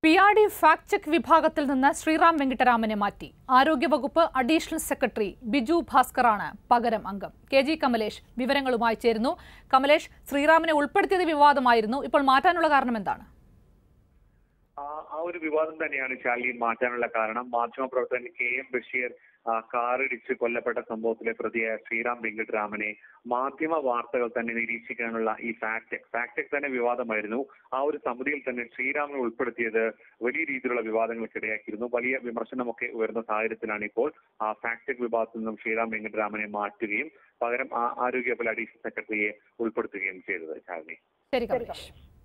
P R D fact check വിഭാഗത്തിൽ നിന്ന് ശ്രീറാം വെങ്കിട്ടരാമനെ മാറ്റി ആരോഗ്യവകുപ്പ് അഡീഷണൽ സെക്രട്ടറി ബിജു ഭാസ്കറാണ് പകരം അംഗം കെ ജി കമലേഷ് വിവരങ്ങളുമായി ചേരുന്നു കമലേഷ് ശ്രീറാമിനെ ഉൾപ്പെടുത്തിയത് വിവാദമായിരുന്നു ഇപ്പോൾ മാറ്റാനുള്ള കാരണം എന്താണ് ആ ആ ഒരു വിവാദം തന്നെയാണ് ശാലിനി മാറ്റാനുള്ള കാരണം മാധ്യമപ്രവർത്തകൻ കെ എം ബഷീർ ആ, കാറിടിച്ച് കൊല്ലപ്പെട്ട സംഭവത്തിലെ പ്രതിയായ ശ്രീറാം വെങ്കിട്ടരാമനെ മാധ്യമ വാർത്തകൾ തന്നെ നിരീക്ഷിക്കാനുള്ള ഈ ഫാക്ടെക് ഫാക്ടെക് തന്നെ വിവാദമായിരുന്നു ആ ഒരു സമിതിയിൽ തന്നെ ശ്രീറാമിനെ ഉൾപ്പെടുത്തിയത് വലിയ രീതിയിലുള്ള വിവാദങ്ങൾക്കിടയാക്കിയിരുന്നു വലിയ വിമർശനമൊക്കെ ഉയർന്ന സാഹചര്യത്തിലാണ് ഇപ്പോൾ ആ ഫാക്ടെക് വിഭാഗത്തിൽ നിന്നും ശ്രീറാം വെങ്കിട്ടരാമനെ മാറ്റുകയും പകരം ആ- ആരോഗ്യ വകുപ്പ് അഡീഷണൽ സെക്രട്ടറിയെ ഉൾപ്പെടുത്തുകയും ചെയ്തത് ശാലിനി ശരി കമലേഷ്